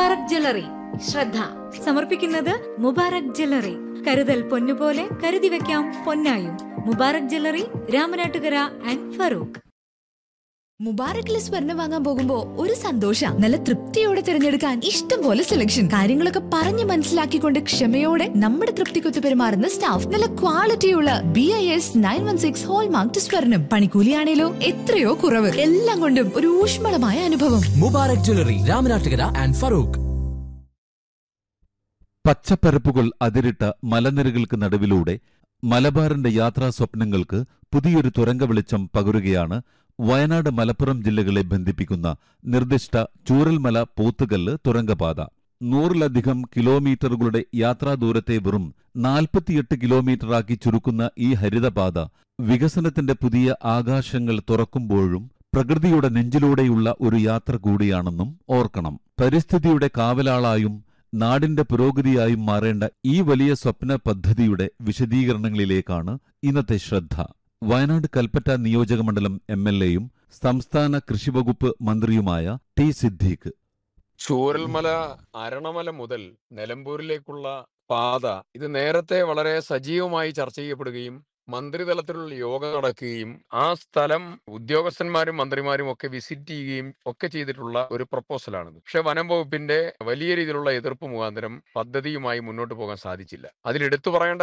Mubarak jewellery ശ്രദ്ധ സമർപ്പിക്കുന്നത് Mubarak jewellery കരുതൽ പൊന്നുപോലെ കരുതി വെക്കാം പൊന്നായും മുബാറക് ജ്വല്ലറി രാമനാട്ടുകര ആൻഡ് ഫറൂഖ് മുബാറക്കിലെ സ്വർണം വാങ്ങാൻ പോകുമ്പോ ഒരു സന്തോഷ നല്ല തൃപ്തിയോടെ തിരഞ്ഞെടുക്കാൻ ഇഷ്ടം പോലെ സെലക്ഷൻ കാര്യങ്ങളൊക്കെ പറഞ്ഞു മനസ്സിലാക്കിക്കൊണ്ട് ക്ഷമയോടെ നമ്മുടെ തൃപ്തിക്കൊത്ത് പെരുമാറുന്ന സ്റ്റാഫ് നല്ല ക്വാളിറ്റിയുള്ള B I S nine one six hallmark സ്വർണം പണിക്കൂലിയാണേലോ എത്രയോ കുറവ് എല്ലാം കൊണ്ടും ഒരു ഊഷ്മളമായ അനുഭവം മുബാറക് ജ്വല്ലറി രാമനാട്ടുകര ആൻഡ് ഫറൂഖ് പച്ചപ്പരപ്പുകൾ അതിരിട്ട മലനിരകൾക്ക് നടുവിലൂടെ മലബാറിന്റെ യാത്രാ സ്വപ്നങ്ങൾക്ക് പുതിയൊരു തുരങ്ക വെളിച്ചം പകരുകയാണ് വയനാട് മലപ്പുറം ജില്ലകളെ ബന്ധിപ്പിക്കുന്ന നിർദ്ദിഷ്ട ചൂരൽമല പോത്തുകല്ല് തുരങ്കപാത നൂറിലധികം കിലോമീറ്ററുകളുടെ യാത്രാ ദൂരത്തെ വെറും നാൽപ്പത്തിയെട്ട് കിലോമീറ്ററാക്കി ചുരുക്കുന്ന ഈ ഹരിതപാത വികസനത്തിന്റെ പുതിയ ആകാശങ്ങൾ തുറക്കുമ്പോഴും പ്രകൃതിയുടെ നെഞ്ചിലൂടെയുള്ള ഒരു യാത്ര കൂടിയാണെന്നും ഓർക്കണം പരിസ്ഥിതിയുടെ കാവലാളായും നാടിന്റെ പുരോഗതിയായും മാറേണ്ട ഈ വലിയ സ്വപ്ന പദ്ധതിയുടെ വിശദീകരണങ്ങളിലേക്കാണ് ഇന്നത്തെ ശ്രദ്ധ വയനാട് കൽപ്പറ്റ നിയോജകമണ്ഡലം എം എൽ എയും സംസ്ഥാന കൃഷിവകുപ്പ് മന്ത്രിയുമായ ടി സിദ്ദീഖ് ചൂരൽമല അരണമല മുതൽ നിലമ്പൂരിലേക്കുള്ള പാത ഇത് നേരത്തെ വളരെ സജീവമായി ചർച്ച ചെയ്യപ്പെടുകയും മന്ത്രിതലത്തിലുള്ള യോഗം നടക്കുകയും ആ സ്ഥലം ഉദ്യോഗസ്ഥന്മാരും മന്ത്രിമാരും ഒക്കെ വിസിറ്റ് ചെയ്യുകയും ഒക്കെ ചെയ്തിട്ടുള്ള ഒരു പ്രപ്പോസലാണിത് പക്ഷെ വനം വകുപ്പിന്റെ വലിയ രീതിയിലുള്ള എതിർപ്പ് മുഖാന്തരം പദ്ധതിയുമായി മുന്നോട്ട് പോകാൻ സാധിച്ചില്ല അതിൽ എടുത്തു പറയേണ്ട